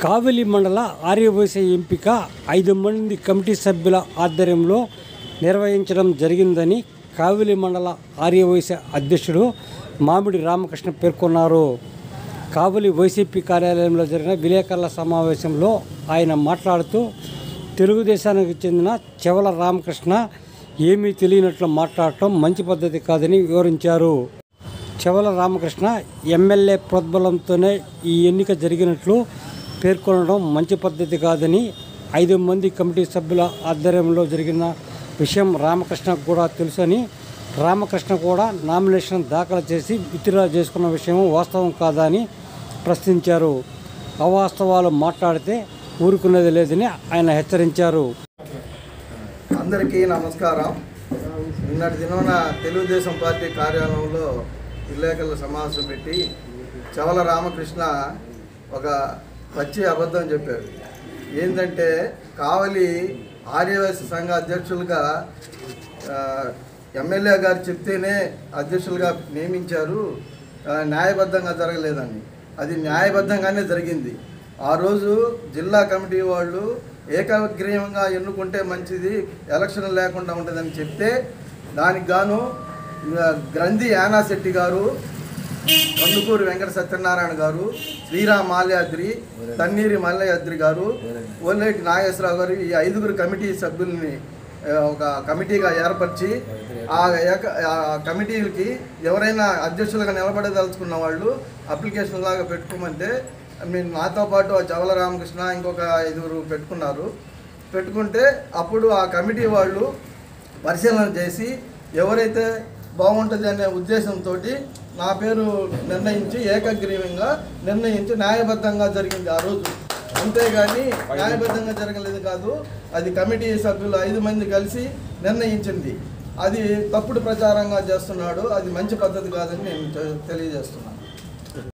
కావలి మండల ఆర్యవైశ్య ఎంపిక ఐదు మంది కమిటీ సభ్యుల ఆధ్వర్యంలో నిర్వహించడం జరిగిందని కావలి మండల ఆర్యవైశ్య అధ్యక్షుడు మామిడి రామకృష్ణ పేర్కొన్నారు కావలి వైసీపీ కార్యాలయంలో జరిగిన విలేకరుల సమావేశంలో ఆయన మాట్లాడుతూ తెలుగుదేశానికి చెందిన చెవల రామకృష్ణ ఏమీ తెలియనట్లు మాట్లాడటం మంచి పద్ధతి కాదని వివరించారు చెవల రామకృష్ణ ఎమ్మెల్యే ప్రోద్బలంతోనే ఈ ఎన్నిక జరిగినట్లు పేర్కొనడం మంచి పద్ధతి కాదని ఐదు మంది కమిటీ సభ్యుల ఆధ్వర్యంలో జరిగిన విషయం రామకృష్ణకు కూడా తెలుసని రామకృష్ణ కూడా నామినేషన్ దాఖలు చేసి విత్డ్రా చేసుకున్న విషయం వాస్తవం కాదా అని ప్రశ్నించారు అవాస్తవాలు మాట్లాడితే ఊరుకునేది లేదని ఆయన హెచ్చరించారు అందరికీ నమస్కారం నిన్నటి దినమున తెలుగుదేశం పార్టీ కార్యాలయంలో విలేకరుల సమావేశం పెట్టి చవల రామకృష్ణ ఒక పచ్చి అబద్ధం చెప్పాడు ఏంటంటే కావలి ఆర్యవైశ్య సంఘ అధ్యక్షులుగా ఆ, ఎమ్మెల్యే గారు చెప్తేనే అధ్యక్షులుగా నియమించారు ఆ, న్యాయబద్ధంగా జరగలేదని అది న్యాయబద్ధంగానే జరిగింది ఆ రోజు జిల్లా కమిటీ వాళ్ళు ఏకగ్రీవంగా ఎన్నుకుంటే మంచిది ఎలక్షన్ లేకుండా ఉంటుందని చెప్తే దానికి గాను ఆ, గ్రంథి యానాశెట్టి గారు కందుకూరి వెంకట సత్యనారాయణ గారు శ్రీరామ్ మాల్యాద్రి తన్నీరి మల్లయాద్రి గారు ఓలేటి నాగేశ్వరరావు గారు ఈ ఐదుగురు కమిటీ సభ్యుల్ని ఆ, ఒక కమిటీగా ఏర్పరిచి ఆ ఏక ఆ కమిటీలకి ఎవరైనా అధ్యక్షులుగా నిలబడదలుచుకున్న వాళ్ళు అప్లికేషన్ లాగా పెట్టుకోమంటే మీరు నాతో పాటు ఆ చవల రామకృష్ణ ఇంకొక ఐదుగురు పెట్టుకున్నారు పెట్టుకుంటే అప్పుడు ఆ కమిటీ వాళ్ళు పరిశీలన చేసి ఎవరైతే బాగుంటుంది అనే ఉద్దేశంతో నా పేరు నిర్ణయించి ఏకగ్రీవంగా నిర్ణయించి న్యాయబద్ధంగా జరిగింది ఆ రోజు అంతేగాని న్యాయబద్ధంగా జరగలేదు కాదు అది కమిటీ సభ్యులు ఐదు మంది కలిసి నిర్ణయించింది అది తప్పుడు ప్రచారంగా చేస్తున్నాడు అది మంచి పద్ధతి కాదని నేను తె- తెలియజేస్తున్నాను